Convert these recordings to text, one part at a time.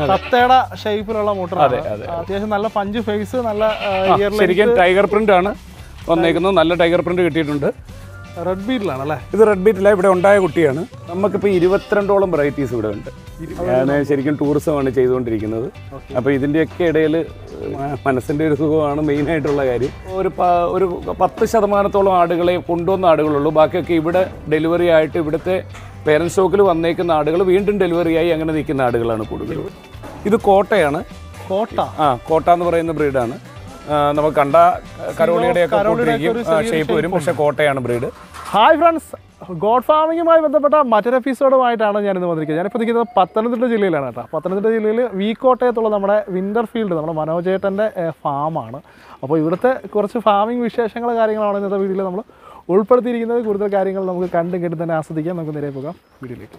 തത്തയുടെ ഷേപ്പിലുള്ള മോട്ടറാണ് അത്യാവശ്യം നല്ല പഞ്ച് ഫേസ് നല്ല ഇയർ ശരിക്കും ടൈഗർ പ്രിന്റ് ആണ് വന്നേക്കുന്നത് നല്ല ടൈഗർ പ്രിന്റ് കിട്ടിയിട്ടുണ്ട് റെഡ് ബീറ്റിലാണ് അല്ലേ ഇത് റെഡ് ബീറ്റില ഇവിടെ ഉണ്ടായ കുട്ടിയാണ് നമുക്കിപ്പോൾ ഇരുപത്തിരണ്ടോളം വെറൈറ്റീസ് ഇവിടെ ഉണ്ട് ഞാൻ ശരിക്കും ടൂറിസമാണ് ചെയ്തുകൊണ്ടിരിക്കുന്നത് അപ്പോൾ ഇതിൻ്റെയൊക്കെ ഇടയിൽ മനസ്സിൻ്റെ ഒരു സുഖമാണ് മെയിനായിട്ടുള്ള കാര്യം ഒരു പ- ഒരു പത്ത് ശതമാനത്തോളം ആടുകളെ കൊണ്ടുവന്ന ആടുകളുള്ളൂ ബാക്കിയൊക്കെ ഇവിടെ ഡെലിവറി ആയിട്ട് ഇവിടുത്തെ പേരൻറ് സ്റ്റോക്കിൽ വന്നേക്കുന്ന ആടുകൾ വീണ്ടും ഡെലിവറി ആയി അങ്ങനെ നിൽക്കുന്ന ആടുകളാണ് കൂടുതലും ഇത് കോട്ടയാണ് കോട്ട ആ കോട്ട എന്ന് പറയുന്ന ബ്രീഡാണ് നമുക്ക് കണ്ട കരോളിയുടെ ഒക്കെ കരോളിയുടെയൊക്കെ ഒരു ഷേപ്പ് വരും പക്ഷേ കോട്ടയാണ് ബ്രീഡ് ഹായ് ഫ്രണ്ട്സ് ഗോഡ് ഫാമിങ്ങുമായി ബന്ധപ്പെട്ട മറ്റൊരു എപ്പിസോഡുമായിട്ടാണ് ഞാനിന്ന് വന്നിരിക്കുന്നത് ഞാനിപ്പോൾ നിൽക്കുന്നത് പത്തനംതിട്ട ജില്ലയിലാണ് കേട്ടോ പത്തനംതിട്ട ജില്ലയിൽ വീക്കോട്ടയത്തുള്ള നമ്മുടെ വിൻ്റർ ഫീൽഡ് നമ്മുടെ മനോജേട്ടൻ്റെ ഫാമാണ് അപ്പോൾ ഇവിടുത്തെ കുറച്ച് ഫാമിംഗ് വിശേഷങ്ങൾ കാര്യങ്ങളാണ് ഇന്നത്തെ വീഡിയോയിൽ നമ്മൾ ഉൾപ്പെടുത്തിയിരിക്കുന്നത് കൂടുതൽ കാര്യങ്ങൾ നമുക്ക് കണ്ടും കേട്ടും തന്നെ ആസ്വദിക്കാം നമുക്ക് നേരെ പോകാം വീഡിയോയിലേക്ക്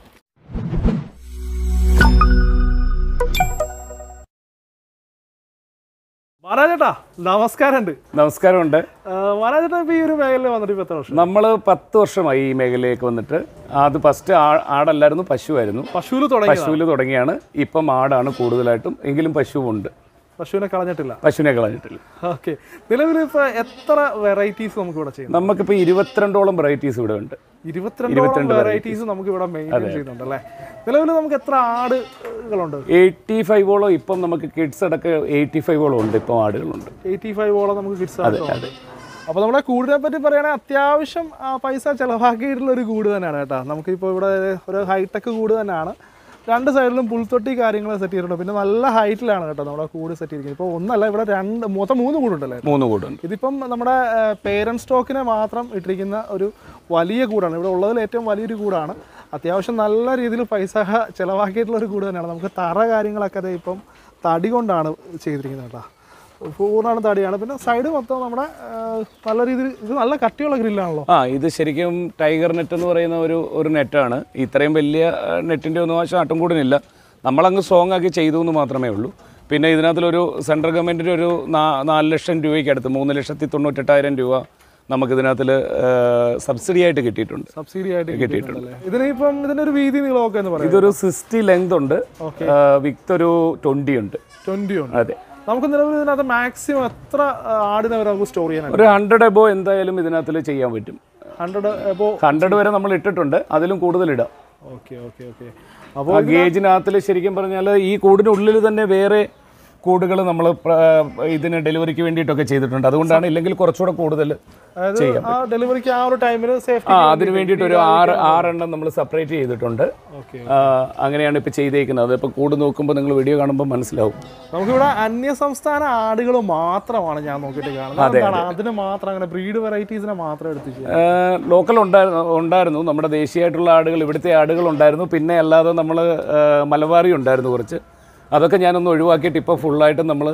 മഹാരാജേട്ടാ നമസ്കാരമുണ്ട് നമസ്കാരമുണ്ട് മഹാരാജേട്ടാ ഇപ്പോൾ ഈ ഒരു മേഖലയിൽ വന്നിട്ട് ഇപ്പോൾ എത്ര വർഷം നമ്മൾ പത്ത് വർഷമായി ഈ മേഖലയിലേക്ക് വന്നിട്ട് അത് ഫസ്റ്റ് ആടല്ലായിരുന്നു പശുവായിരുന്നു പശുവിൽ തുടങ്ങി പശുവിൽ തുടങ്ങിയാണ് ഇപ്പം ആടാണ് കൂടുതലായിട്ടും എങ്കിലും പശുവുണ്ട് പശുവിനെ കളഞ്ഞിട്ടില്ല പശുവിനെ കളഞ്ഞിട്ടില്ല ഓക്കെ നിലവിൽ ഇപ്പോൾ എത്ര വെറൈറ്റീസ് നമുക്ക് ഇവിടെ ചെയ്യുന്നു നമുക്കിപ്പോൾ ഇരുപത്തിരണ്ടോളം വെറൈറ്റീസ് ഇവിടെ ഉണ്ട് ഇരുപത്തിരണ്ടോളം വെറൈറ്റീസ് നമുക്ക് ഇവിടെ മെയിൻറ്റെയിൻ ചെയ്യുന്നുണ്ട് അല്ലേ നിലവിൽ നമുക്ക് എത്ര ആടുകളുണ്ട് എയ്റ്റി ഫൈവോളം ഇപ്പം നമുക്ക് കിഡ്സ് അടക്കം എയ്റ്റി ഫൈവോളം ഉണ്ട് ഇപ്പം ആടുകളുണ്ട് എയ്റ്റി ഫൈവോളം നമുക്ക് കിഡ്സ് ആടുകളുണ്ട് അപ്പോൾ നമ്മുടെ കൂടിനെ പറ്റി പറയുകയാണെങ്കിൽ അത്യാവശ്യം ആ, പൈസ ചിലവാക്കിയിട്ടുള്ള ഒരു കൂട് തന്നെയാണ് കേട്ടോ നമുക്കിപ്പോൾ ഇവിടെ ഒരു ഹൈടെക് കൂട് തന്നെയാണ് രണ്ട് സൈഡിലും പുൽത്തൊട്ടി കാര്യങ്ങൾ സെറ്റ് ചെയ്തിട്ടുണ്ട് പിന്നെ നല്ല ഹൈറ്റിലാണ് കേട്ടോ നമ്മുടെ കൂട് സെറ്റ് ചെയ്തിരിക്കുന്നത് ഇപ്പോൾ ഒന്നല്ല ഇവിടെ രണ്ട് മൊത്തം മൂന്ന് കൂടുണ്ടല്ലേ മൂന്ന് കൂടുണ്ട് ഇതിപ്പം നമ്മുടെ പേരൻറ് സ്റ്റോക്കിനെ മാത്രം ഇട്ടിരിക്കുന്ന ഒരു വലിയ കൂടാണ് ഇവിടെ ഉള്ളതിൽ ഏറ്റവും വലിയൊരു കൂടാണ് അത്യാവശ്യം നല്ല രീതിയിൽ പൈസ ചിലവാക്കിയിട്ടുള്ള ഒരു കൂട് തന്നെയാണ് നമുക്ക് തറ കാര്യങ്ങളൊക്കെ ദേ ഇപ്പം തടി കൊണ്ടാണ് ചെയ്തിരിക്കുന്നത് കേട്ടോ പൂർണ്ണമാണ് തടിയാണ് പിന്നെ സൈഡ് മൊത്തം നമ്മുടെ ആ, നല്ല രീതിയിൽ ഇത് നല്ല കട്ടിയുള്ള ഗ്രില്ലാണല്ലോ ആ ഇത് ശരിക്കും ടൈഗർ നെറ്റ് എന്ന് പറയുന്ന ഒരു ഒരു നെറ്റാണ് ഇത്രയും വലിയ നെറ്റിൻ്റെ ഒന്നും ആവശ്യം ആട്ടും കൂടിനില്ല നമ്മളങ്ങ് സ്ട്രോങ് ആക്കി ചെയ്തു എന്ന് മാത്രമേ ഉള്ളൂ പിന്നെ ഇതിനകത്തിലൊരു സെൻട്രൽ ഗവൺമെൻറ്റിൻ്റെ ഒരു നാ- നാല് ലക്ഷം രൂപയ്ക്ക് അടുത്ത് മൂന്ന് ലക്ഷത്തി തൊണ്ണൂറ്റെട്ടായിരം രൂപ നമുക്കിതിനകത്തിൽ സബ്സിഡി ആയിട്ട് കിട്ടിയിട്ടുണ്ട് സബ്സിഡി ആയിട്ട് കിട്ടിയിട്ടുണ്ടല്ലേ ഇതിനിപ്പം ഇതിൻ്റെ ഒരു വീതി നീളമൊക്കെ എന്ന് പറയുന്നത് ഇതൊരു സിക്സ്റ്റി ലെങ്ത് ഉണ്ട് വിത്ത് ഒരു ട്വൻറ്റി ഉണ്ട് ട്വൻറ്റി ഉണ്ട് അതെ നമുക്ക് നിലവിൽ ഇതിനകത്ത് മാക്സിമം എത്ര ആ, ആടിനെ വരെ നമുക്ക് സ്റ്റോർ ചെയ്യാനാണ് ഒരു ഹൺഡ്രഡ് എബോ എന്തായാലും ഇതിനകത്തിൽ ചെയ്യാൻ പറ്റും ഹൺഡ്രഡ് അപ്പോൾ ഹൺഡ്രഡ് വരെ നമ്മൾ ഇട്ടിട്ടുണ്ട് അതിലും കൂടുതൽ ഇടാം ഓക്കെ ഓക്കെ ഓക്കെ അപ്പോൾ ആ ഗേജിനകത്തിൽ ശരിക്കും പറഞ്ഞാൽ ഈ കൂടിനുള്ളിൽ തന്നെ വേറെ കൂടുകൾ നമ്മൾ ഇതിന് ഡെലിവറിക്ക് വേണ്ടിയിട്ടൊക്കെ ചെയ്തിട്ടുണ്ട് അതുകൊണ്ടാണ് ഇല്ലെങ്കിൽ കുറച്ചുകൂടെ കൂടുതൽ അതായത് ആ ഡെലിവറിക്ക് ആ ഒരു ടൈമിൽ സേഫ്റ്റി ആ അതിന് വേണ്ടിയിട്ട് ഒരു ആറ് ആറെണ്ണം നമ്മൾ സെപ്പറേറ്റ് ചെയ്തിട്ടുണ്ട് ഓക്കെ ആ, അങ്ങനെയാണ് ഇപ്പോൾ ചെയ്തേക്കുന്നത് ഇപ്പോൾ കൂട് നോക്കുമ്പോൾ നിങ്ങൾ വീഡിയോ കാണുമ്പോൾ മനസ്സിലാവും നമുക്കിവിടെ അന്യ സംസ്ഥാന ആടുകൾ മാത്രമാണ് ഞാൻ നോക്കിയിട്ട് കാണുന്നത് എന്താണ് അതിന് മാത്രം അങ്ങനെ ബ്രീഡ് വെറൈറ്റീസിനെ മാത്രം എടുത്ത് ലോക്കൽ ഉണ്ടായിരുന്നു ഉണ്ടായിരുന്നു നമ്മുടെ ദേശീയമായിട്ടുള്ള ആടുകൾ ഇവിടുത്തെ ആടുകൾ ഉണ്ടായിരുന്നു പിന്നെ അല്ലാതെ നമ്മൾ മലബാറി ഉണ്ടായിരുന്നു കുറച്ച് അതൊക്കെ ഞാനൊന്ന് ഒഴിവാക്കിയിട്ട് ഇപ്പോൾ ഫുള്ളായിട്ട് നമ്മൾ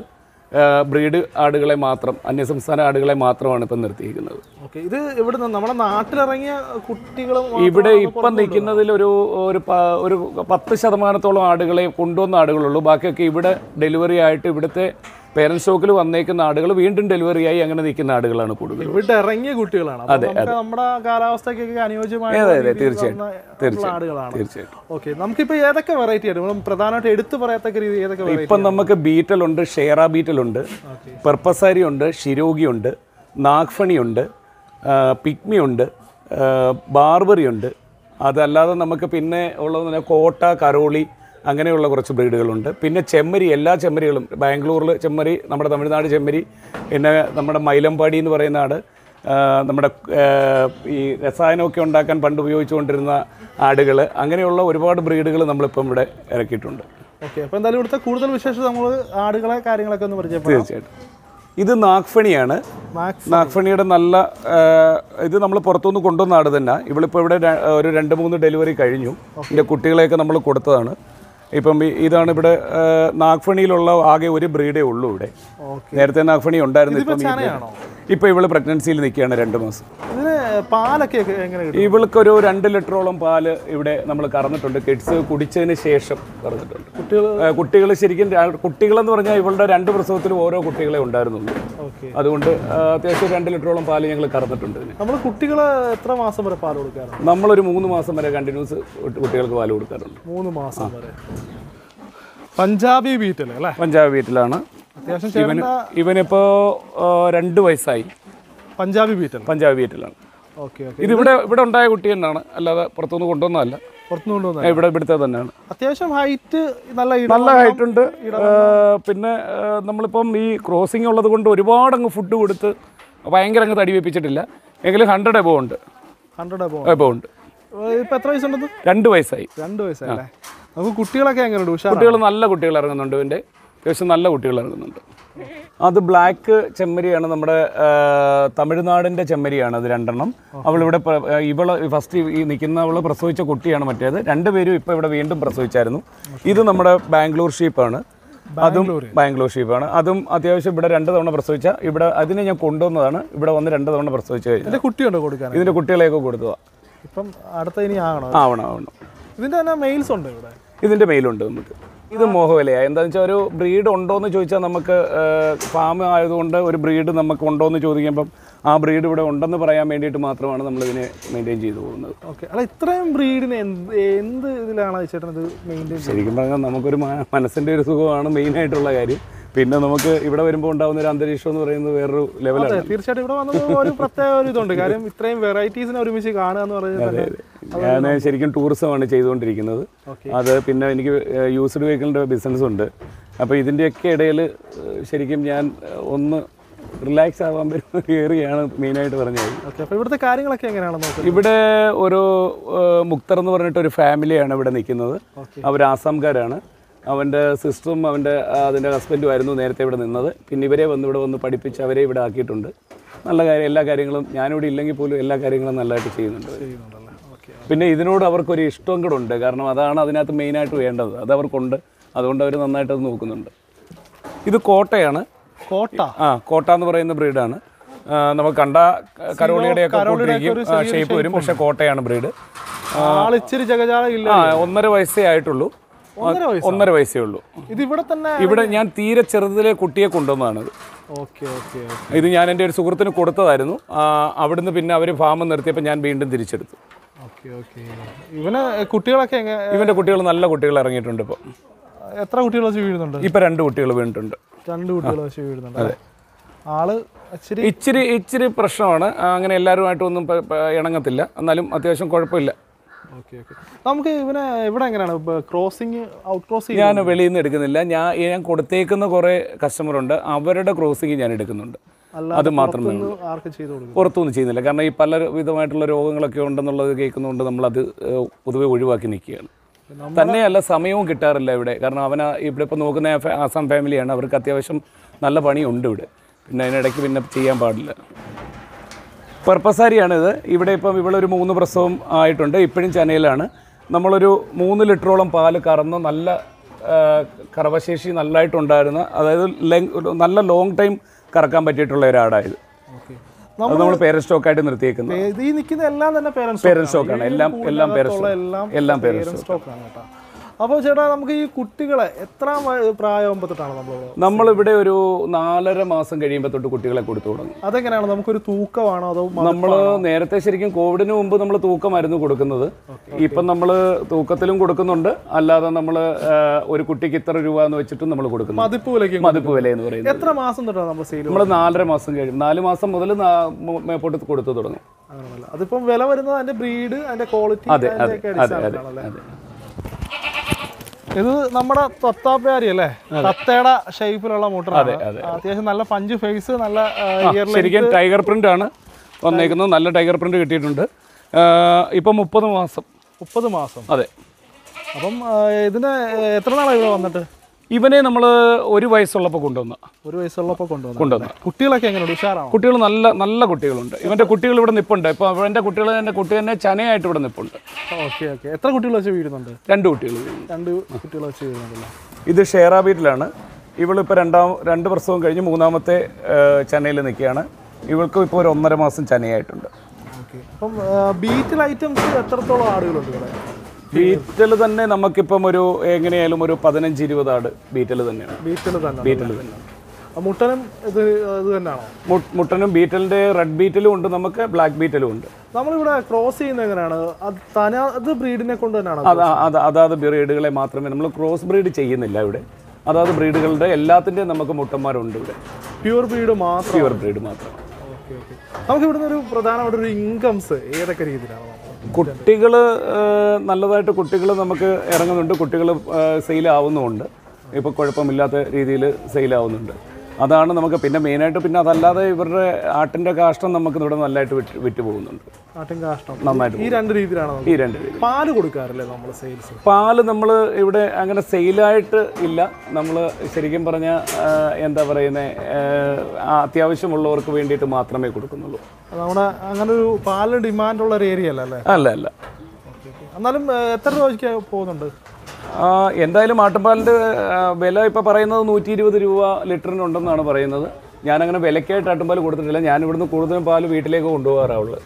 ബ്രീഡ് ആടുകളെ മാത്രം അന്യസംസ്ഥാന ആടുകളെ മാത്രമാണ് ഇപ്പം നിർത്തിയിരിക്കുന്നത് ഓക്കെ ഇത് ഇവിടെ നമ്മുടെ നാട്ടിലിറങ്ങിയ കുട്ടികളും ഇവിടെ ഇപ്പം നിൽക്കുന്നതിൽ ഒരു ഒരു പ- ഒരു പത്ത് ശതമാനത്തോളം ആടുകളെ കൊണ്ടുവന്ന ആടുകളുള്ളൂ ബാക്കിയൊക്കെ ഇവിടെ ഡെലിവറി ആയിട്ട് ഇവിടുത്തെ പേരൻറ് സ്റ്റോക്കിൽ വന്നേക്കുന്ന ആടുകൾ വീണ്ടും ഡെലിവറി ആയി അങ്ങനെ നിൽക്കുന്ന ആടുകളാണ് കൂടുതൽ ഇവിടെ ഇറങ്ങിയ കുട്ടികളാണ് അപ്പോൾ നമുക്ക് നമ്മുടെ കാലാവസ്ഥയ്ക്കൊക്കെ അനുയോജ്യമായ അതെ, രീതിയിൽ തീർച്ചയായിട്ടും. വന്ന ഉള്ള തീർച്ചയായിട്ടും. ആടുകളാണ് തീർച്ചയായിട്ടും ഓക്കെ നമുക്കിപ്പോൾ ഏതൊക്കെ വെറൈറ്റി ആണ് നമ്മൾ പ്രധാനമായിട്ട് എടുത്തു പറയത്തക്ക രീതി ഏതൊക്കെ വെറൈറ്റി ഇപ്പം നമുക്ക് ബീറ്റലുണ്ട് ഷെയറ ബീറ്റലുണ്ട് പെർപ്പസാരി ഉണ്ട് ഷിരോഗി ഉണ്ട് നാഗ്ഫണി ഉണ്ട് പിക്മി ഉണ്ട് ബാർബറി ഉണ്ട് അതല്ലാതെ നമുക്ക് പിന്നെ ഉള്ളത് പറഞ്ഞാൽ കോട്ട കരോളി അങ്ങനെയുള്ള കുറച്ച് ബ്രീഡുകളുണ്ട് പിന്നെ ചെമ്മരി എല്ലാ ചെമ്മരികളും ബാംഗ്ലൂരിൽ ചെമ്മരി നമ്മുടെ തമിഴ്നാട് ചെമ്മരി പിന്നെ നമ്മുടെ മൈലമ്പാടി എന്ന് പറയുന്ന ആട് ആ, നമ്മുടെ ആ, ഈ രസായനമൊക്കെ ഉണ്ടാക്കാൻ പണ്ട് ഉപയോഗിച്ചുകൊണ്ടിരുന്ന ആടുകൾ അങ്ങനെയുള്ള ഒരുപാട് ബ്രീഡുകൾ നമ്മളിപ്പം ഇവിടെ ഇറക്കിയിട്ടുണ്ട് ഓക്കെ അപ്പോൾ എന്തായാലും ഇവിടുത്തെ കൂടുതൽ വിശേഷം നമ്മൾ ആടുകളെ കാര്യങ്ങളൊക്കെ ഒന്ന് പരിചയപ്പെടാം തീർച്ചയായിട്ടും ഇത് നാഗ്ഫണിയാണ് മാക്സ് നാഗ്ഫണിയുടെ നല്ല ആ, ഇത് നമ്മൾ പുറത്തുനിന്ന് കൊണ്ടുവന്ന ആട് തന്നെ ഇവളിപ്പോൾ ഇവിടെ ര- ഒരു രണ്ട് മൂന്ന് ഡെലിവറി കഴിഞ്ഞു ഇതിൻ്റെ കുട്ടികളെയൊക്കെ നമ്മൾ കൊടുത്തതാണ് ഇപ്പം ഈ- ഇതാണ് ഇവിടെ ആ, നാഗ്ഫണിയിലുള്ള ആകെ ഒരു ബ്രീഡേ ഉള്ളൂ ഇവിടെ ഓക്കെ നേരത്തെ നാഗ്ഫണി ഉണ്ടായിരുന്നു ഇപ്പം ഈ breed. ചനയാണോ ഇപ്പോൾ ഇവള് പ്രഗ്നൻസിയിൽ നിൽക്കുകയാണ് രണ്ട് മാസം ഇതിന് പാലൊക്കെ എങ്ങനെ കിട്ടും ഇവൾക്കൊരു രണ്ട് ലിറ്ററോളം പാല് ഇവിടെ നമ്മൾ കറന്നിട്ടുണ്ട് കിഡ്സ് കുടിച്ചതിന് ശേഷം കറന്നിട്ടുണ്ട് കുട്ടികൾ കുട്ടികൾ ശരിക്കും ര- കുട്ടികളെന്ന് പറഞ്ഞാൽ ഇവളുടെ രണ്ട് പ്രസവത്തിലും ഓരോ കുട്ടികളെ ഉണ്ടായിരുന്നുള്ളൂ ഓക്കെ അതുകൊണ്ട് ആ, അത്യാവശ്യം രണ്ട് ലിറ്ററോളം പാല് ഞങ്ങൾ കറന്നിട്ടുണ്ട് ഇതിന് നമ്മൾ കുട്ടികളെ എത്ര മാസം വരെ പാൽ കൊടുക്കാറുണ്ട് നമ്മളൊരു മൂന്ന് മാസം വരെ കണ്ടിന്യൂസ് കുട്ടികൾക്ക് പാല് കൊടുക്കാറുണ്ട് മൂന്ന് മാസം വരെ പഞ്ചാബി ബീറ്റൽ അല്ലേ പഞ്ചാബ് വീട്ടിലാണ് അത്യാവശ്യം ഇവന് ചേട്ടൻ്റെ ഇവനിപ്പോൾ രണ്ട് വയസ്സായി പഞ്ചാബി ബീറ്റൽ പഞ്ചാബ് വീട്ടിലാണ് ഓക്കെ ഓക്കെ ഇത് ഇവിടെ ഇവിടെ ഉണ്ടായ കുട്ടി തന്നെയാണ് അല്ലാതെ പുറത്തുനിന്ന് കൊണ്ടുവന്നതല്ല പുറത്തുനിന്ന് കൊണ്ടുവന്നത് ഇവിടെ ഇവിടുത്തെ തന്നെയാണ് അത്യാവശ്യം ഹൈറ്റ് നല്ല ഇടം നല്ല ഹൈറ്റ് ഉണ്ട് ആ, പിന്നെ ആ, നമ്മളിപ്പം ഈ ക്രോസിംഗ് ഉള്ളത് കൊണ്ട് ഒരുപാട് അങ്ങ് ഫുഡ് കൊടുത്ത് ഭയങ്കര അങ്ങ് തടി വെപ്പിച്ചിട്ടില്ല എങ്കിലും ഹൺഡ്രഡ് എബോ ഉണ്ട് ഹൺഡ്രഡ് അബോ എബോ ഉണ്ട് ഇപ്പൊ എത്ര വയസ്സുണ്ടത് രണ്ട് വയസ്സായി രണ്ട് വയസ്സല്ലേ നമുക്ക് കുട്ടികളൊക്കെ എങ്ങനെയുണ്ട് ഉഷാർ കുട്ടികൾ നല്ല കുട്ടികൾ ഇറങ്ങുന്നുണ്ട് ഇതിൻ്റെ അത്യാവശ്യം നല്ല കുട്ടികൾ ഇറങ്ങുന്നുണ്ട് അത് ബ്ലാക്ക് ചെമ്മരിയാണ് നമ്മുടെ ആ, തമിഴ്നാടിൻ്റെ ചെമ്മരിയാണ് അത് രണ്ടെണ്ണം അവളിവിടെ പ്ര- ആ, ഇവള് ഫസ്റ്റ് ഈ നിൽക്കുന്ന അവള് പ്രസവിച്ച കുട്ടിയാണ് മറ്റേത് രണ്ടുപേരും ഇപ്പോൾ ഇവിടെ വീണ്ടും പ്രസവിച്ചായിരുന്നു ഇത് നമ്മുടെ ബാംഗ്ലൂർ ഷീപ്പാണ് അതും ബാംഗ്ലൂർ ഷീപ്പാണ് അതും അത്യാവശ്യം ഇവിടെ രണ്ട് തവണ പ്രസവിച്ച ഇവിടെ അതിനെ ഞാൻ കൊണ്ടുവന്നതാണ് ഇവിടെ വന്ന് രണ്ട് തവണ പ്രസവിച്ച് കഴിഞ്ഞു ഇതിന്റെ കുട്ടിയുണ്ടോ കൊടുക്കാൻ ഇതിൻ്റെ കുട്ടികളെയൊക്കെ കൊടുത്തതാണ് ഇപ്പം അടുത്ത ഇനി ആകണം ആവണം ആവണം ഇതിന്റെ തന്നെ മെയിൽസ് ഉണ്ട് ഇവിടെ ഇതിൻ്റെ മെയിലുണ്ട് നമുക്ക് ഇത് മോഹവിലയാണ് എന്താണെന്ന് വെച്ചാൽ ഒരു ബ്രീഡ് ഉണ്ടോ എന്ന് ചോദിച്ചാൽ നമുക്ക് ഫാം ആയതുകൊണ്ട് ഒരു ബ്രീഡ് നമുക്ക് ഉണ്ടോ എന്ന് ചോദിക്കുമ്പം ആ ബ്രീഡ് ഇവിടെ ഉണ്ടെന്ന് പറയാൻ വേണ്ടിയിട്ട് മാത്രമാണ് നമ്മളിതിനെ മെയിൻറ്റെയിൻ ചെയ്തു പോകുന്നത് ഓക്കെ അല്ല ഇത്രയും ബ്രീഡിന് എന്ത് എന്ത് ഇതിലാണ് ചേട്ടൻ ഇത് മെയിൻറ്റെയിൻ ശരിക്കും പറഞ്ഞാൽ നമുക്കൊരു മ- മനസ്സിൻ്റെ ഒരു സുഖമാണ് മെയിനായിട്ടുള്ള കാര്യം പിന്നെ നമുക്ക് ഇവിടെ വരുമ്പോൾ ഉണ്ടാകുന്ന ഒരു അന്തരീക്ഷം എന്ന് പറയുന്നത് വേറൊരു ലെവലാണ് അതെ തീർച്ചയായിട്ടും ഇവിടെ വന്നത് ഒരു പ്രത്യേക ഒരു ഇതുണ്ട് കാര്യം ഇത്രയും വെറൈറ്റീസിനെ ഒരുമിച്ച് കാണുക എന്ന് പറയുന്നത് തന്നെ ഞാൻ ശരിക്കും ടൂറിസമാണ് ചെയ്തുകൊണ്ടിരിക്കുന്നത് ഓക്കെ അത് പിന്നെ എനിക്ക് യൂസ്ഡ് വെഹിക്കിളിൻ്റെ ബിസിനസ് ഉണ്ട് അപ്പോൾ ഇതിൻ്റെയൊക്കെ ഇടയിൽ ശരിക്കും ഞാൻ ഒന്ന് റിലാക്സ് ആവാൻ പറ്റുന്ന ഒരു ഏറിയാണ് മെയിനായിട്ട് പറഞ്ഞത് ഓക്കെ അപ്പോൾ ഇവിടുത്തെ കാര്യങ്ങളൊക്കെ എങ്ങനെയാണെന്ന് നോക്കുന്നത് ഇവിടെ ഒരു ഏഹ്, മുക്തർ എന്ന് പറഞ്ഞിട്ട് ഒരു ഫാമിലിയാണ് ഇവിടെ നിൽക്കുന്നത് ഓക്കെ അവർ ആസാംകാരാണ് അവൻ്റെ സിസ്റ്ററും അവൻ്റെ അതിൻ്റെ ഹസ്ബൻഡും ആയിരുന്നു നേരത്തെ ഇവിടെ നിന്നത് പിന്നെ ഇവരെ വന്ന് ഇവിടെ വന്ന് പഠിപ്പിച്ച് അവരെ ഇവിടെ ആക്കിയിട്ടുണ്ട് നല്ല കാര്യം എല്ലാ കാര്യങ്ങളും ഞാനിവിടെ ഇല്ലെങ്കിൽ പോലും എല്ലാ കാര്യങ്ങളും നല്ലതായിട്ട് ചെയ്യുന്നുണ്ട് ചെയ്യുന്നുണ്ടല്ലേ ഓക്കെ പിന്നെ ഇതിനോട് അവർക്കൊരു ഇഷ്ടം കൂടെ ഉണ്ട് കാരണം അതാണ് അതിനകത്ത് മെയിനായിട്ട് വേണ്ടത് അത് അവർക്കുണ്ട് അതുകൊണ്ട് അവർ നന്നായിട്ട് അത് നോക്കുന്നുണ്ട് ഇത് കോട്ടയാണ് കോട്ട ആ കോട്ട എന്ന് പറയുന്ന ബ്രീഡാണ് നമുക്ക് കണ്ട കരോളിയുടെയൊക്കെ കരോളിയുടെയൊക്കെ ഒരു ഷേപ്പ് വരും പക്ഷേ കോട്ടയാണ് ബ്രീഡ് ആളിച്ചിരി ജഗജാല ഇല്ല ആ ഒന്നര വയസ്സേ ആയിട്ടുള്ളൂ ഒന്നര വയസ്സ് ഒന്നര വയസ്സേ ഉള്ളൂ ഇത് ഇവിടെ തന്നെ ഇവിടെ ഞാൻ തീരെ ചെറുതിലെ കുട്ടിയെ കൊണ്ടുവന്നതാണിത് ഓക്കെ ഓക്കെ ഇത് ഞാൻ എൻ്റെ ഒരു സുഹൃത്തിന് കൊടുത്തതായിരുന്നു ആ, അവിടുന്ന് പിന്നെ അവർ ഫാം നിർത്തിയപ്പോൾ ഞാൻ വീണ്ടും തിരിച്ചെടുത്തു ഓക്കെ ഓക്കെ ഇവന് കുട്ടികളൊക്കെ എങ്ങനെ ഇവൻ്റെ കുട്ടികൾ നല്ല കുട്ടികൾ ഇറങ്ങിയിട്ടുണ്ട് ഇപ്പോൾ എത്ര കുട്ടികൾ വെച്ച് വീഴുന്നുണ്ട് ഇപ്പം രണ്ട് കുട്ടികൾ വീണിട്ടുണ്ട് രണ്ട് കുട്ടികൾ വെച്ച് വീഴുന്നുണ്ട് അല്ലേ ആള് ഇച്ചിരി ഇച്ചിരി ഇച്ചിരി പ്രശ്നമാണ് ആ, അങ്ങനെ എല്ലാവരുമായിട്ടൊന്നും പ- പ- ഇണങ്ങത്തില്ല എന്നാലും അത്യാവശ്യം കുഴപ്പമില്ല ഓക്കെ ഓക്കെ നമുക്ക് ഇവനെ ഇവിടെ എങ്ങനെയാണ് ക്രോസിങ് ഔട്ട് ക്രോസ് ഞാൻ വെളിയിൽ നിന്ന് എടുക്കുന്നില്ല ഞാൻ ഞാൻ കൊടുത്തേക്കുന്ന കുറേ കസ്റ്റമർ ഉണ്ട് അവരുടെ ക്രോസിങ് ഞാൻ എടുക്കുന്നുണ്ട് അത് മാത്രമേ ഉള്ളൂ ആർക്ക് ചെയ്ത് കൊടുക്കും പുറത്തൊന്നും ചെയ്യുന്നില്ല കാരണം ഈ പല വിധമായിട്ടുള്ള രോഗങ്ങളൊക്കെ ഉണ്ടെന്നുള്ളത് കേൾക്കുന്നതുകൊണ്ട് നമ്മളത് ഏഹ്, പൊതുവെ ഒഴിവാക്കി നിൽക്കുകയാണ് തന്നെയല്ല സമയവും കിട്ടാറില്ല ഇവിടെ കാരണം അവന ഇവിടെ ഇപ്പോൾ നോക്കുന്ന ഫ- ആസാം ഫാമിലിയാണ് അവർക്ക് അത്യാവശ്യം നല്ല പണിയുണ്ട് ഇവിടെ പിന്നെ അതിനിടയ്ക്ക് പിന്നെ ചെയ്യാൻ പാടില്ല പർപ്പസാരിയാണിത് ഇവിടെ ഇപ്പം ഇവളൊരു മൂന്ന് പ്രസവം ആയിട്ടുണ്ട് ഇപ്പോഴും ചെന്നൈയിലാണ് നമ്മളൊരു മൂന്ന് ലിറ്ററോളം പാല് കറന്ന് നല്ല ആ, കറവശേഷി നല്ലതായിട്ടുണ്ടായിരുന്ന അതായത് ലെങ് നല്ല ലോങ് ടൈം കറക്കാൻ പറ്റിയിട്ടുള്ള ഒരാടായത് ഓക്കെ അത് നമ്മൾ പേരൻ സ്റ്റോക്കായിട്ട് നിർത്തിയേക്കുന്നത് ഈ നിൽക്കുന്ന എല്ലാം തന്നെ പേരൻസ് പേരൻ സ്റ്റോക്കാണ് എല്ലാം എല്ലാം പേരൻ സ്റ്റോക്ക് എല്ലാം എല്ലാം പേരൻ പേരൻസ് സ്റ്റോക്കാണ് കേട്ടോ അപ്പോൾ ചേട്ടാ നമുക്ക് ഈ കുട്ടികളെ എത്ര പ്രായമാകുമ്പോൾ തൊട്ടാണ് നമ്മൾ നമ്മളിവിടെ ഒരു നാലര മാസം കഴിയുമ്പോൾ തൊട്ട് കുട്ടികളെ കൊടുത്തു തുടങ്ങും അതെങ്ങനെയാണ് നമുക്കൊരു തൂക്കമാണോ അതോ മ- നമ്മൾ നേരത്തെ ശരിക്കും കോവിഡിന് മുമ്പ് നമ്മൾ തൂക്കമായിരുന്നു കൊടുക്കുന്നത് ഇപ്പം നമ്മൾ തൂക്കത്തിലും കൊടുക്കുന്നുണ്ട് അല്ലാതെ നമ്മൾ ഒരു കുട്ടിക്ക് ഇത്ര രൂപ എന്ന് വെച്ചിട്ടും നമ്മൾ കൊടുക്കുന്നു മതിപ്പ് വിലയ്ക്ക് മതിപ്പ് വില എന്ന് പറയുന്നത് എത്ര മാസം തൊട്ടാണ് നമ്മൾ സെയിൽ നമ്മൾ നാലര മാസം കഴിയും നാല് മാസം മുതൽ മേപ്പോട്ട് കൊടുത്തു തുടങ്ങും അങ്ങനെയല്ല അതിപ്പം വില വരുന്നത് അതിന്റെ ബ്രീഡ് അതിന്റെ ക്വാളിറ്റി അതെ അതെ അതിന്റെയൊക്കെ അതെ അതെ അടിസ്ഥാനത്തിലാണല്ലേ അതെ ഇത് നമ്മുടെ തത്താപ്പയാരി അല്ലേ തത്തയുടെ ഷേപ്പിലുള്ള മോട്ടറാണ് അതെ, അതെ. അത്യാവശ്യം നല്ല പഞ്ച് ഫേസ് നല്ല ഇയർ ശരിക്കും ടൈഗർ പ്രിന്റ് ആണ് വന്നേക്കുന്നത് നല്ല ടൈഗർ പ്രിന്റ് കിട്ടിയിട്ടുണ്ട് ഇപ്പം മുപ്പത് മാസം മുപ്പത് മാസം അതെ അപ്പം ആ, ഇതിന് എത്ര നാളാണ് ഇവിടെ വന്നിട്ട് ഇവനെ നമ്മൾ ഒരു വയസ്സുള്ളപ്പോൾ കൊണ്ടുവന്ന ഒരു വയസ്സുള്ളപ്പോൾ കൊണ്ടുവന്നു കൊണ്ടുവന്ന കുട്ടികളൊക്കെ എങ്ങനെയുണ്ട് ഉഷാറാണോ കുട്ടികൾ നല്ല നല്ല കുട്ടികളുണ്ട് ഇവൻ്റെ കുട്ടികൾ ഇവിടെ നിൽപ്പുണ്ട് ഇപ്പോൾ അവൻ്റെ കുട്ടികൾ എൻ്റെ കുട്ടി തന്നെ ചനയായിട്ട് ഇവിടെ നിൽപ്പുണ്ട് ഓക്കെ ഓക്കെ എത്ര കുട്ടികൾ വെച്ച് വീഴുന്നുണ്ട് രണ്ട് കുട്ടികൾ രണ്ട് കുട്ടികൾ വെച്ച് വീഴുന്നുണ്ടല്ലോ ഇത് ഷെയറാ ബീറ്റിലാണ് ഇവളിപ്പോൾ രണ്ടാം രണ്ട് പ്രസവം കഴിഞ്ഞ് മൂന്നാമത്തെ ചനയിൽ നിൽക്കുകയാണ് ഇവൾക്കും ഇപ്പോൾ ഒരു ഒന്നര മാസം ചനയായിട്ടുണ്ട് ഓക്കെ അപ്പം ബീറ്റിൽ ഐറ്റംസ് എത്രത്തോളം ആടുകളുണ്ട് ഇവിടെ ബീറ്റൽ തന്നെ നമുക്കിപ്പം ഒരു എങ്ങനെയായാലും ഒരു പതിനഞ്ച് ഇരുപത് ആട് ബീറ്റൽ തന്നെയാണ് ബീറ്റിൽ തന്നെ ബീറ്റൽ തന്നെ മുട്ടനും ഇത് ഇത് തന്നെയാണോ മു- മുട്ടനും ബീറ്റലിൻ്റെ റെഡ് ബീറ്റലും ഉണ്ട് നമുക്ക് ബ്ലാക്ക് ബീറ്റലും ഉണ്ട് നമ്മളിവിടെ ക്രോസ് ചെയ്യുന്നത് എങ്ങനെയാണ് അത് തന അത് ബ്രീഡിനെ കൊണ്ട് തന്നെയാണ് അത് അത് അതാത് ബ്രീഡുകളെ മാത്രമേ നമ്മൾ ക്രോസ് ബ്രീഡ് ചെയ്യുന്നില്ല ഇവിടെ അതാത് ബ്രീഡുകളുടെ എല്ലാത്തിൻ്റെയും നമുക്ക് മുട്ടന്മാരുണ്ട് ഇവിടെ പ്യൂർ ബ്രീഡ് മാത്രം പ്യുവർ ബ്രീഡ് മാത്രം ഓക്കെ ഓക്കെ നമുക്ക് ഇവിടുന്ന് ഒരു പ്രധാനപ്പെട്ട ഒരു ഇൻകംസ് ഏതൊക്കെ രീതിയിലാണ് നമുക്ക്? കുട്ടികൾ നല്ലതായിട്ട് കുട്ടികൾ നമുക്ക് ഇറങ്ങുന്നുണ്ട് കുട്ടികൾ സെയിൽ ആവുന്നുമുണ്ട് ഇപ്പോൾ കുഴപ്പമില്ലാത്ത രീതിയിൽ സെയിൽ ആവുന്നുണ്ട് അതാണ് നമുക്ക് പിന്നെ മെയിനായിട്ട് പിന്നെ അതല്ലാതെ ഇവരുടെ ആട്ടിൻ്റെ കാഷ്ടം നമുക്ക് ഇവിടെ നല്ലതായിട്ട് വിറ്റ് വിറ്റ് പോകുന്നുണ്ട് ആട്ടിൻ കാഷ്ടം നന്നായിട്ട് ഈ രണ്ട് രീതിയിലാണ് നമുക്ക് ഈ രണ്ട് പേര് പാല് കൊടുക്കാറില്ലേ നമ്മൾ സെയിൽസ് പാല് നമ്മൾ ഇവിടെ അങ്ങനെ സെയിലായിട്ട് ഇല്ല നമ്മൾ ശരിക്കും പറഞ്ഞാൽ എന്താ പറയുന്നത് അത്യാവശ്യമുള്ളവർക്ക് വേണ്ടിയിട്ട് മാത്രമേ കൊടുക്കുന്നുള്ളൂ നമ്മുടെ അങ്ങനെ ഒരു പാലിന് ഡിമാൻഡ് ഉള്ള ഒരു ഏരിയ അല്ല അല്ലേ അല്ല അല്ല എന്നാലും ഏ, എത്ര രൂപയ്ക്ക് പോകുന്നുണ്ട് ആ, എന്തായാലും ആട്ടുപാലിൻ്റെ വില ഇപ്പോൾ പറയുന്നത് നൂറ്റി ഇരുപത് രൂപ ലിറ്ററിനുണ്ടെന്നാണ് പറയുന്നത് ഞാനങ്ങനെ വിലക്കായിട്ട് ആട്ടുപാൽ കൊടുത്തിട്ടില്ല ഞാൻ ഇവിടുന്ന് കൂടുതലും പാല് വീട്ടിലേക്ക് കൊണ്ടുപോകാറുള്ളത്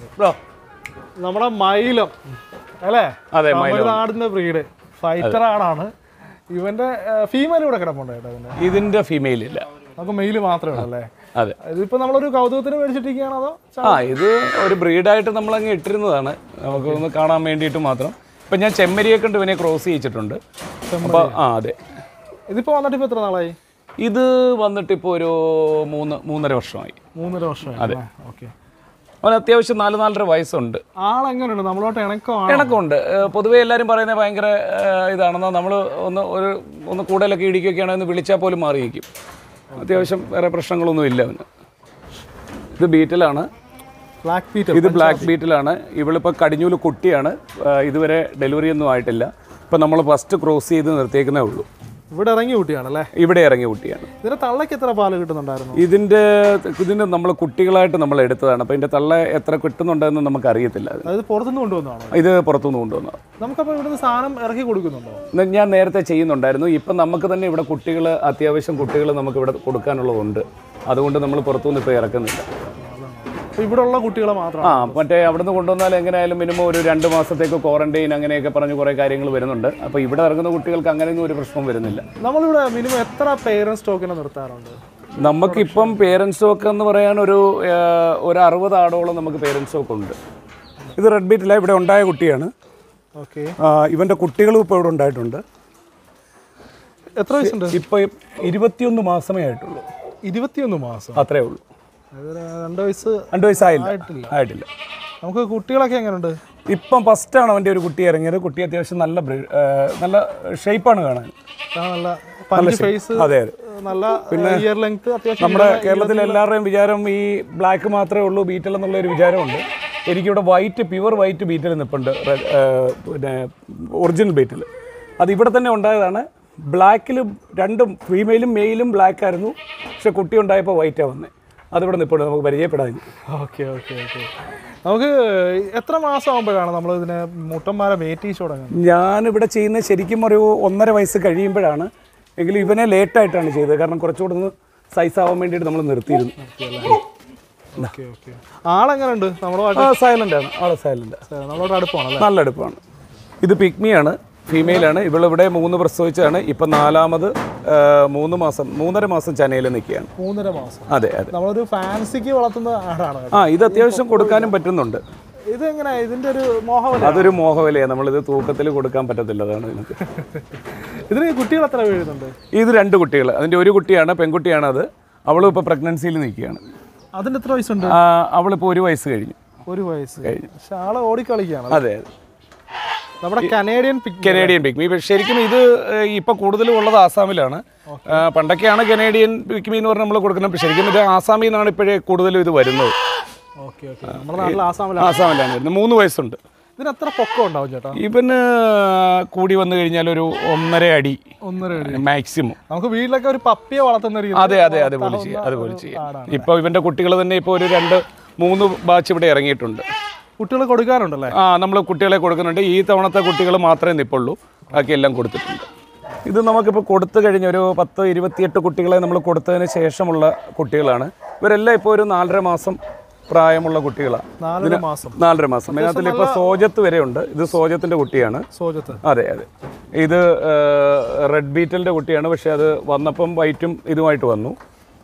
നമ്മുടെ മയിലം അല്ലേ അതെ മൈലോ തമിഴ്നാടിന്റെ ബ്രീഡ് ഫൈറ്റർ ആടാണ് ഇവന്റെ ഫീമെയിൽ ഇവിടെ കിടപ്പുണ്ട് കേട്ടോ അതിന്റെ ഇതിൻ്റെ ഫീമെയിൽ ഇല്ല നമുക്ക് മെയിൽ മാത്രമേ ഉള്ളൂ അല്ലേ അതെ ഇതിപ്പോ നമ്മളൊരു കൗതുകത്തിന് മേടിച്ചിട്ടിരിക്കുകയാണോ അതോ ച- ആ ഇത് ഒരു ബ്രീഡായിട്ട് നമ്മളങ്ങ് ഇട്ടിരുന്നതാണ് നമുക്ക് ഒന്ന് കാണാൻ വേണ്ടിയിട്ട് മാത്രം ഇപ്പം ഞാൻ ചെമ്മരിയെ കൊണ്ട് ഇവനെ ക്രോസ് ചെയ്യിച്ചിട്ടുണ്ട് അപ്പോൾ ആ അതെ ഇതിപ്പോ വന്നിട്ട് ഇപ്പൊ എത്ര നാളായി ഇത് വന്നിട്ട് ഇപ്പോൾ ഒരു മൂന്ന് മൂന്നര വർഷമായി മൂന്നര വർഷമായി ഓക്കെ അവന് അത്യാവശ്യം നാല് നാലര വയസ്സുണ്ട് ആളെങ്ങനെയുണ്ട് നമ്മളോട്ട് ഇണക്കമാണ് ഇണക്കമുണ്ട് ഏഹ് പൊതുവേ എല്ലാവരും പറയുന്നത് ഭയങ്കര ഏഹ് ഇതാണെന്നാ നമ്മൾ ഒന്ന് ഒരു ഒന്ന് കൂടുതലൊക്കെ ഇടിക്കുകയൊക്കെയാണെങ്കിൽ ഒന്ന് വിളിച്ചാൽ പോലും മാറിയിരിക്കും അത്യാവശ്യം വേറെ പ്രശ്നങ്ങളൊന്നും ഇല്ല അവന് ഇത് ബീറ്റലാണ് ബ്ലാക്ക് പീറ്റ് ഇത് ബ്ലാക്ക് ബീറ്റിലാണ് ഇവളിപ്പോൾ കടിഞ്ഞൂല് കുട്ടിയാണ് ഏഹ് ഇതുവരെ ഡെലിവറി ഒന്നും ആയിട്ടില്ല ഇപ്പം നമ്മൾ ഫസ്റ്റ് ക്രോസ് ചെയ്ത് നിർത്തിയേക്കുന്നേ ഉള്ളൂ ഇവിടെ ഇറങ്ങി കുട്ടിയാണല്ലേ ഇവിടെ ഇറങ്ങിയ കുട്ടിയാണ് ഇതിന്റെ തള്ളക്ക് എത്ര പാല് കിട്ടുന്നുണ്ടായിരുന്നു ഇതിൻ്റെ ഇതിന് നമ്മൾ കുട്ടികളായിട്ട് നമ്മൾ എടുത്തതാണ് അപ്പോൾ ഇതിൻ്റെ തള്ള എത്ര കിട്ടുന്നുണ്ടെന്ന് നമുക്ക് അറിയത്തില്ല അത്. അതായത് പുറത്തുനിന്ന് കൊണ്ടുവന്നതാണോ ഇത് പുറത്തുനിന്ന് കൊണ്ടുവന്നത് നമുക്കപ്പോൾ ഇവിടുന്ന് സാധനം ഇറക്കി കൊടുക്കുന്നുണ്ടോ ന- ഞാൻ നേരത്തെ ചെയ്യുന്നുണ്ടായിരുന്നു ഇപ്പം നമുക്ക് തന്നെ ഇവിടെ കുട്ടികൾ അത്യാവശ്യം കുട്ടികൾ നമുക്ക് ഇവിടെ കൊടുക്കാനുള്ളതുണ്ട് അതുകൊണ്ട് നമ്മൾ പുറത്തുനിന്ന് ഇപ്പോൾ ഇറക്കുന്നില്ല അപ്പൊ ഇവിടെ ഉള്ള കുട്ടികളെ മാത്രം ആ മറ്റേ അവിടുന്ന് കൊണ്ടുവന്നാൽ എങ്ങനെയായാലും മിനിമം ഒരു രണ്ട് മാസത്തേക്ക് ക്വാറന്റൈൻ അങ്ങനെയൊക്കെ പറഞ്ഞ് കുറേ കാര്യങ്ങൾ വരുന്നുണ്ട് അപ്പോൾ ഇവിടെ ഇറങ്ങുന്ന കുട്ടികൾക്ക് അങ്ങനെയൊന്നും ഒരു പ്രശ്നം വരുന്നില്ല നമ്മളിവിടെ മിനിമം എത്ര പേരൻസ് സ്റ്റോക്കിനെ നിർത്താറുണ്ട് നമുക്കിപ്പം പേരൻസ് സ്റ്റോക്ക് എന്ന് പറയാൻ ഒരു ഏഹ്, ഒരു അറുപത് ആടോളം നമുക്ക് പേരൻസ് സ്റ്റോക്ക് ഉണ്ട് ഇത് റെഡ് ബീറ്റില ഇവിടെ ഉണ്ടായ കുട്ടിയാണ് ഓക്കെ ഇവൻ്റെ കുട്ടികളും ഇപ്പോൾ ഇവിടെ ഉണ്ടായിട്ടുണ്ട് എത്ര വയസ്സുണ്ട് ഇപ്പോൾ ആയിരത്തിയൊന്ന് മാസമേ ആയിട്ടുള്ളൂ ഇരുപത്തിയൊന്ന് മാസം അത്രേ ഉള്ളൂ അതായത് രണ്ട് വയസ്സ് രണ്ട് വയസ്സായില്ല ആയിട്ടില്ല. ആയിട്ടില്ല നമുക്ക് കുട്ടികളൊക്കെ എങ്ങനെയുണ്ട് ഇപ്പം ഫസ്റ്റാണ് അവൻ്റെ ഒരു കുട്ടി ഇറങ്ങിയത് കുട്ടി അത്യാവശ്യം നല്ല ബ്രീ- ഏഹ് നല്ല ഷേപ്പാണ് കാണാൻ ആ, നല്ല പഞ്ച് ഫേസ് അതെ അതെ നല്ല ഇയർ ലെങ്ത് അത്യാവശ്യം നമ്മുടെ കേരളത്തിൽ എല്ലാവരുടെയും വിചാരം ഈ ബ്ലാക്ക് മാത്രമേ ഉള്ളൂ ബീറ്റൽ എന്നുള്ള ഒരു വിചാരമുണ്ട് എനിക്കിവിടെ വൈറ്റ് പ്യുവർ വൈറ്റ് ബീറ്റൽ നിൽപ്പുണ്ട് റെ- ഏഹ് പിന്നെ ഒറിജിനൽ ബീറ്റൽ അത് ഇവിടെ തന്നെ ഉണ്ടായതാണ് ബ്ലാക്കിൽ രണ്ടും ഫീമെയിലും മെയിലും ബ്ലാക്ക് ആയിരുന്നു പക്ഷെ കുട്ടി ഉണ്ടായപ്പോൾ വൈറ്റാണ് വന്നത് അതിവിടെ നിൽപ്പുണ്ട് നമുക്ക് പരിചയപ്പെടാൻ ഓക്കെ ഓക്കെ ഓക്കെ നമുക്ക് എത്ര മാസം ആകുമ്പോഴാണ് നമ്മൾ ഇതിനെ മുട്ടന്മാരെ വെയിറ്റ് ചെയ്ത് തുടങ്ങുന്നത് ഞാനിവിടെ ചെയ്യുന്നത് ശരിക്കും ഒരു ഒന്നര വയസ്സ് കഴിയുമ്പോഴാണ് എങ്കിലും ഇവനെ ലേറ്റായിട്ടാണ് ചെയ്തത് കാരണം കുറച്ചുകൂടെ ഒന്ന് സൈസ് ആവാൻ വേണ്ടിയിട്ട് നമ്മൾ നിർത്തിയിരുന്നു ഓക്കെ ഓക്കെ ആളെങ്ങനെയുണ്ട് നമ്മളോട് ആ സൈലൻ്റ് ആണ് ആളെ സൈലൻ്റ് നമ്മളോട് അടുപ്പാണല്ലേ നല്ല അടുപ്പാണ് ഇത് പിഗ്മിയാണ് ഫീമെയിലാണ് ഇവളിവിടെ മൂന്ന് പ്രസവിച്ചാണ് ഇപ്പം നാലാമത് ആ, മൂന്ന് മാസം മൂന്നര മാസം ചനയിൽ നിൽക്കുകയാണ് മൂന്നര മാസം അതെ അതെ നമ്മളൊരു ഫാൻസിക്ക് വളർത്തുന്ന ആടാണ് കേട്ടോ. ആ ഇത് അത്യാവശ്യം കൊടുക്കാനും പറ്റുന്നുണ്ട് ഇത് എങ്ങനെ ഇതിന്റെ ഒരു മോഹമല്ല അതൊരു മോഹവിലയാണ് നമ്മളിത് തൂക്കത്തിൽ കൊടുക്കാൻ പറ്റത്തില്ല അതാണ് ഇതിനകത്ത് ഇതിന് കുട്ടികൾ എത്ര വീഴുന്നുണ്ട് ഇത് രണ്ട് കുട്ടികൾ അതിൻ്റെ ഒരു കുട്ടിയാണ് പെൺകുട്ടിയാണ് അത് അവളും ഇപ്പോൾ പ്രഗ്നൻസിയിൽ നിൽക്കുകയാണ് അതിന് എത്ര വയസ്സുണ്ട് ആ, അവളിപ്പോൾ ഒരു വയസ്സ് കഴിഞ്ഞു ഒരു വയസ്സ് പക്ഷെ ആള് ഓടിക്കളിക്കുകയാണ് അതെ അതെ നമ്മുടെ കനേഡിയൻ പിക് കനേഡിയൻ പിഗ്മി പക്ഷേ ശരിക്കും ഇത് ഏഹ്, ഇപ്പൊ കൂടുതലും ഉള്ളത് ആസാമിലാണ് ആ, പണ്ടൊക്കെയാണ് കനേഡിയൻ പിഗ്മി എന്ന് പറഞ്ഞ് നമ്മൾ കൊടുക്കുന്നത് പക്ഷേ ശരിക്കും ഇത് ആസാമിൽ നിന്നാണ് ഇപ്പോഴേ കൂടുതലും ഇത് വരുന്നത് ഓക്കെ ഓക്കെ നമ്മുടെ നാട്ടിൽ ആസാമിലാണ് ആസാമിലാണ് വരുന്നത് മൂന്ന് വയസ്സുണ്ട് ഇതിന് എത്ര പൊക്കം ഉണ്ടാവും ചേട്ടാ ഇവന് കൂടി വന്നു കഴിഞ്ഞാൽ ഒരു ഒന്നര അടി ഒന്നര അടി മാക്സിമം നമുക്ക് വീട്ടിലൊക്കെ ഒരു പപ്പിയെ വളർത്തുന്ന രീതി അതെ അതെ അതുപോലെ ചെയ്യാം അതുപോലെ ചെയ്യാം ഇപ്പോൾ ഇവന്റെ കുട്ടികൾ തന്നെ ഇപ്പോൾ ഒരു രണ്ട് മൂന്ന് ബാച്ച് ഇവിടെ ഇറങ്ങിയിട്ടുണ്ട് കുട്ടികൾ കൊടുക്കാറുണ്ടല്ലേ ആ നമ്മൾ കുട്ടികളെ കൊടുക്കുന്നുണ്ട് ഈ തവണത്തെ കുട്ടികൾ മാത്രമേ നിൽപ്പുള്ളൂ ബാക്കി എല്ലാം കൊടുത്തിട്ടുണ്ട് ഇത് നമുക്കിപ്പോൾ കൊടുത്തു കഴിഞ്ഞ ഒരു പത്ത് ഇരുപത്തിയെട്ട് കുട്ടികളെ നമ്മൾ കൊടുത്തതിന് ശേഷമുള്ള കുട്ടികളാണ് ഇവരെല്ലാം ഇപ്പോൾ ഒരു നാലര മാസം പ്രായമുള്ള കുട്ടികളാണ് നാലര മാസം നാലര മാസം അതിനകത്തിൽ ഇപ്പോൾ സോജത്ത് വരെ ഉണ്ട് ഇത് സോജത്തിൻ്റെ കുട്ടിയാണ് സോജത്ത് അതെ അതെ ഇത് റെഡ് ബീറ്റലിൻ്റെ കുട്ടിയാണ് പക്ഷേ അത് വന്നപ്പം വൈറ്റും ഇതുമായിട്ട് വന്നു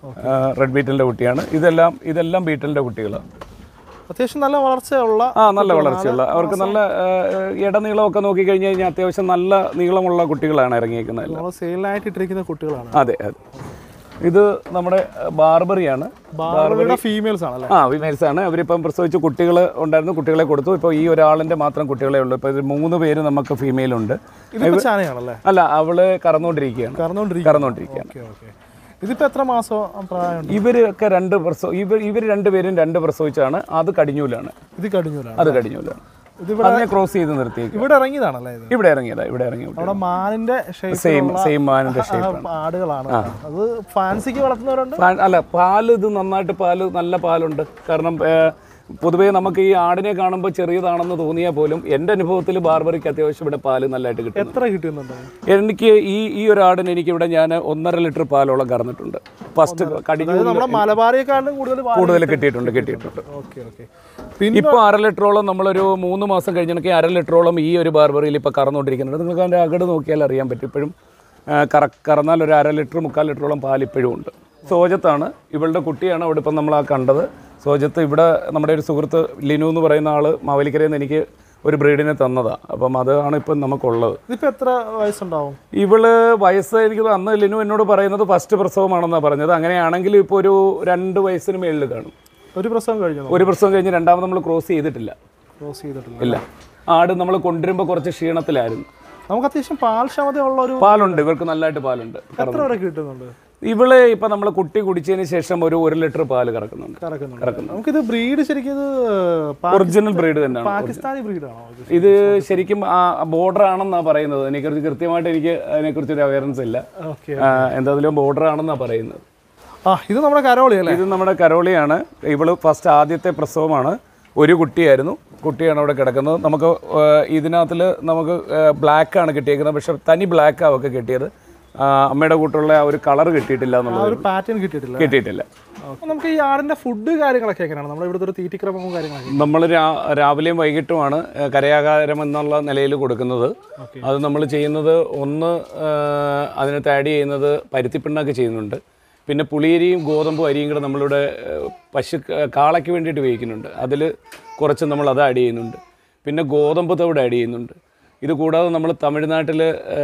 റെഡ് ബീറ്റലിൻ്റെ കുട്ടിയാണ് ഇതെല്ലാം ഇതെല്ലാം ബീറ്റലിൻ്റെ കുട്ടികളാണ് അത്യാവശ്യം നല്ല വളർച്ചയുള്ള ആ നല്ല വളർച്ചയുള്ള അവർക്ക് നല്ല ആ, ഇടനീളമൊക്കെ നോക്കി കഴിഞ്ഞ് കഴിഞ്ഞാൽ അത്യാവശ്യം നല്ല നീളമുള്ള കുട്ടികളാണ് ഇറങ്ങിയിരിക്കുന്നത് നമ്മൾ സെയിലിനായിട്ട് ഇട്ടിരിക്കുന്ന കുട്ടികളാണ് അതെ അതെ ഇത് നമ്മുടെ ബാർബറിയാണ് ബാർബറിയുടെ ഫീമെയിൽസ് ആണല്ലേ ആ വിമേൽസ് ആണ് അവരിപ്പം പ്രസവിച്ച് കുട്ടികൾ ഉണ്ടായിരുന്നു കുട്ടികളെ കൊടുത്തു ഇപ്പോൾ ഈ ഒരാളിൻ്റെ മാത്രം കുട്ടികളെ ഉള്ളൂ ഇപ്പോൾ ഇത് മൂന്ന് പേര് നമുക്ക് ഫീമെയിൽ ഉണ്ട് ഇതിപ്പോ ചാനയാണല്ലേ അല്ല അവള് കറന്നുകൊണ്ടിരിക്കുകയാണ് കറന്നുകൊണ്ടിരിക്കും കറന്നുകൊണ്ടിരിക്കുകയാണ് ഓക്കെ ഓക്കെ ഇതിപ്പോ എത്ര മാസം പ്രായമുണ്ട് ഇവരൊക്കെ രണ്ട് പ്രസവ ഇവർ ഇവർ രണ്ടുപേരും രണ്ട് പ്രസവിച്ചാണ് അത് കടിഞ്ഞൂലാണ് ഇത് കടിഞ്ഞൂലാണ് അത് കടിഞ്ഞൂലാണ് ഇതിവിടെ അതിനെ ക്രോസ് ചെയ്ത് നിർത്തിയേക്കും ഇവിടെ ഇറങ്ങിയതാണല്ലേ ഇത് ഇവിടെ ഇറങ്ങിയതാ ഇവിടെ ഇറങ്ങി നമ്മുടെ മാനിന്റെ ഷേപ്പ് സെയിം സെയിം മാനിന്റെ ഷേപ്പ് ആടുകളാണ് അത് ഫാൻസിക്ക് വളർത്തുന്നവരുണ്ട് അല്ല പാല് ഇത് നന്നായിട്ട് പാല് നല്ല പാലുണ്ട് കാരണം ഏഹ്, പൊതുവേ നമുക്ക് ഈ ആടിനെ കാണുമ്പോൾ ചെറിയതാണെന്ന് തോന്നിയാൽ പോലും എൻ്റെ അനുഭവത്തിൽ ബാർബറിക്ക് അത്യാവശ്യം ഇവിടെ പാല് നല്ലതായിട്ട് കിട്ടും എത്ര കിട്ടുന്നുണ്ട് എനിക്ക് ഈ ഈ ഒരു ആടിന് എനിക്ക് ഇവിടെ ഞാൻ ഒന്നര ലിറ്റർ പാലോളം കറന്നിട്ടുണ്ട് ഫസ്റ്റ് കടിഞ്ഞു അതായത് നമ്മുടെ മലബാറിയെക്കാളും കൂടുതൽ കൂടുതൽ കിട്ടിയിട്ടുണ്ട് കിട്ടിയിട്ടുണ്ട് ഓക്കെ ഓക്കെ പിന്നെ ഇപ്പോൾ അര ലിറ്ററോളം നമ്മളൊരു മൂന്ന് മാസം കഴിഞ്ഞിടയ്ക്ക് അര ലിറ്ററോളം ഈ ഒരു ബാർബറിയിൽ ഇപ്പോൾ കറന്നുകൊണ്ടിരിക്കുന്നുണ്ട് നിങ്ങൾക്ക് അതിൻ്റെ അകട് നോക്കിയാൽ അറിയാൻ പറ്റും ഇപ്പോഴും ആ, കറ കറന്നാൽ ഒരു അര ലിറ്റർ മുക്കാൽ ലിറ്ററോളം പാൽ ഇപ്പോഴും ഉണ്ട് സോജത്താണ് ഇവളുടെ കുട്ടിയാണ് അവിടെ ഇപ്പം നമ്മൾ ആ കണ്ടത് സോജത്ത് ഇവിടെ നമ്മുടെ ഒരു സുഹൃത്ത് ലിനു എന്ന് പറയുന്ന ആൾ മാവേലിക്കരയിൽ നിന്ന് എനിക്ക് ഒരു ബ്രീഡിനെ തന്നതാണ് അപ്പം അതാണ് ഇപ്പം നമുക്കുള്ളത് ഇതിപ്പോ എത്ര വയസ്സുണ്ടാവും ഇവള് വയസ്സ് എനിക്ക് തോന്നുന്നു അന്ന് ലിനു എന്നോട് പറയുന്നത് ഫസ്റ്റ് പ്രസവമാണെന്നാണ് പറഞ്ഞത് അങ്ങനെയാണെങ്കിൽ ഇപ്പോൾ ഒരു രണ്ട് വയസ്സിന് മേളിൽ കാണും ഒരു പ്രസവം കഴിഞ്ഞു ഒരു പ്രസവം കഴിഞ്ഞ് രണ്ടാമത് നമ്മൾ ക്രോസ് ചെയ്തിട്ടില്ല ക്രോസ് ചെയ്തിട്ടില്ല ഇല്ല ആട് നമ്മൾ കൊണ്ടുവരുമ്പോൾ കുറച്ച് ക്ഷീണത്തിലായിരുന്നു നമുക്ക് അത്യാവശ്യം പാൽ ക്ഷമതയുള്ള ഒരു പാലുണ്ട് ഇവർക്ക് നല്ലതായിട്ട് പാലുണ്ട് എത്ര വരെ കിട്ടുന്നുണ്ട് ഇവള് ഇപ്പം നമ്മൾ കുട്ടി കുടിച്ചതിന് ശേഷം ഒരു ഒരു ലിറ്റർ പാല് കറക്കുന്നുണ്ട് കറക്കുന്നുണ്ട് നമുക്കിത് ബ്രീഡ് ശരിക്കും ഇത് പാ- ഒറിജിനൽ ബ്രീഡ് തന്നെയാണ് പാകിസ്ഥാനി ബ്രീഡാണോ ഇത് ഇത് ശരിക്കും ബോർഡർ ആണെന്നാണ് പറയുന്നത് എനിക്കറിച്ച് കൃത്യമായിട്ട് എനിക്ക് അതിനെക്കുറിച്ച് ഒരു അവയർനെസ് ഇല്ല ഓക്കെ ആ, എന്തായാലും ബോർഡർ ആണെന്നാണ് പറയുന്നത് ആ ഇത് നമ്മുടെ കരോളി അല്ലേ ഇത് നമ്മുടെ കരോളിയാണ് ഇവള് ഫസ്റ്റ് ആദ്യത്തെ പ്രസവമാണ് ഒരു കുട്ടിയായിരുന്നു കുട്ടിയാണ് അവിടെ കിടക്കുന്നത് നമുക്ക് ഇതിനകത്തിൽ നമുക്ക് ബ്ലാക്ക് ആണ് കിട്ടിയേക്കുന്നത് പക്ഷെ തനി ബ്ലാക്ക് അവർക്ക് കിട്ടിയത് ആ, അമ്മയുടെ കൂട്ടുള്ള ആ ഒരു കളർ കിട്ടിയിട്ടില്ല ആ എന്നുള്ളത് ഒരു പാറ്റേൺ കിട്ടിയിട്ടില്ല കിട്ടിയിട്ടില്ല അപ്പൊ നമുക്ക് ഈ ആടിന്റെ ഫുഡ് കാര്യങ്ങളൊക്കെ എങ്ങനെയാണ് നമ്മുടെ ഇവിടുത്തെ ഒരു തീറ്റിക്രമവും കാര്യങ്ങളൊക്കെ നമ്മൾ രാവിലെയും വൈകിട്ടുമാണ് ഏഹ്, കരയാകാരം എന്നുള്ള നിലയിൽ കൊടുക്കുന്നത് ഓക്കെ അത് നമ്മൾ ചെയ്യുന്നത് ഒന്ന് ഏഹ്, അതിനകത്ത് ആഡ് ചെയ്യുന്നത് പരുത്തിപ്പിണ്ണൊക്കെ ചെയ്യുന്നുണ്ട് പിന്നെ പുളിയരിയും ഗോതമ്പും അരിയും കൂടെ നമ്മളിവിടെ ഏഹ്, പശു കാളയ്ക്ക് വേണ്ടിയിട്ട് ഉപയോഗിക്കുന്നുണ്ട് അതിൽ കുറച്ച് നമ്മൾ അത് ആഡ് ചെയ്യുന്നുണ്ട് പിന്നെ ഗോതമ്പ് തവിട് ആഡ് ചെയ്യുന്നുണ്ട് ഇത് കൂടാതെ നമ്മൾ തമിഴ്നാട്ടിൽ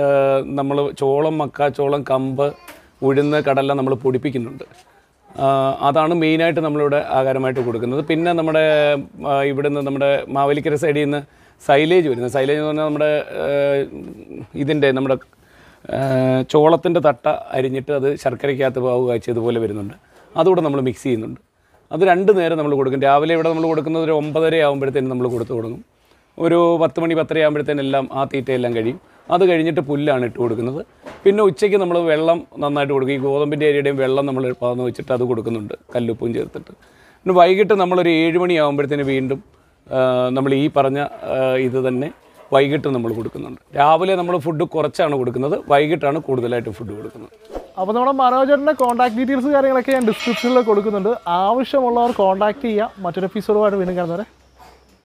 നമ്മൾ ചോളം മക്കാച്ചോളം കമ്പ് ഉഴുന്ന് കടല നമ്മൾ പൊടിപ്പിക്കുന്നുണ്ട് ആ, അതാണ് മെയിനായിട്ട് നമ്മളിവിടെ ആഹാരമായിട്ട് കൊടുക്കുന്നത് പിന്നെ നമ്മുടെ ആ, ഇവിടുന്ന് നമ്മുടെ മാവേലിക്കര സൈഡിൽ നിന്ന് സൈലേജ് വരുന്നത് സൈലേജ് എന്ന് പറഞ്ഞാൽ നമ്മുടെ ഇതിൻ്റെ നമ്മുടെ ചോളത്തിൻ്റെ തട്ട അരിഞ്ഞിട്ട് അത് ശർക്കരയ്ക്കകത്ത് പാവ് കാഴ്ചതുപോലെ വരുന്നുണ്ട് അതുകൂടെ നമ്മൾ മിക്സ് ചെയ്യുന്നുണ്ട് അത് രണ്ട് നേരം നമ്മൾ കൊടുക്കും രാവിലെ ഇവിടെ നമ്മൾ കൊടുക്കുന്നത് ഒരു ഒമ്പതര ആകുമ്പോഴത്തേനും നമ്മൾ കൊടുത്തു തുടങ്ങും ഒരു പത്ത് മണി പത്തര ആകുമ്പോഴത്തേനെല്ലാം ആ തീറ്റയെല്ലാം കഴിയും അത് കഴിഞ്ഞിട്ട് പുല്ലാണ് ഇട്ട് കൊടുക്കുന്നത് പിന്നെ ഉച്ചയ്ക്ക് നമ്മൾ വെള്ളം നന്നായിട്ട് കൊടുക്കും ഈ ഗോതമ്പിൻ്റെ അരിയുടെയും വെള്ളം നമ്മൾ പാന്ന് വെച്ചിട്ട് അത് കൊടുക്കുന്നുണ്ട് കല്ലുപ്പും ചേർത്തിട്ട് പിന്നെ വൈകിട്ട് നമ്മളൊരു ഏഴ് മണി ആകുമ്പോഴത്തേന് വീണ്ടും ആ, നമ്മൾ ഈ പറഞ്ഞ ആ, ഇത് തന്നെ വൈകിട്ട് നമ്മൾ കൊടുക്കുന്നുണ്ട് രാവിലെ നമ്മൾ ഫുഡ് കുറച്ചാണ് കൊടുക്കുന്നത് വൈകിട്ടാണ് കൂടുതലായിട്ട് ഫുഡ് കൊടുക്കുന്നത് അപ്പോൾ നമ്മുടെ മനോജറിൻ്റെ കോൺടാക്ട് ഡീറ്റെയിൽസ് കാര്യങ്ങളൊക്കെ ഞാൻ ഡിസ്ക്രിപ്ഷനിൽ കൊടുക്കുന്നുണ്ട് ആവശ്യമുള്ളവർ കോൺടാക്ട് ചെയ്യുക മറ്റൊരു എപ്പിസോഡുമായിട്ട് വീണ്ടും കാണുന്നവരെ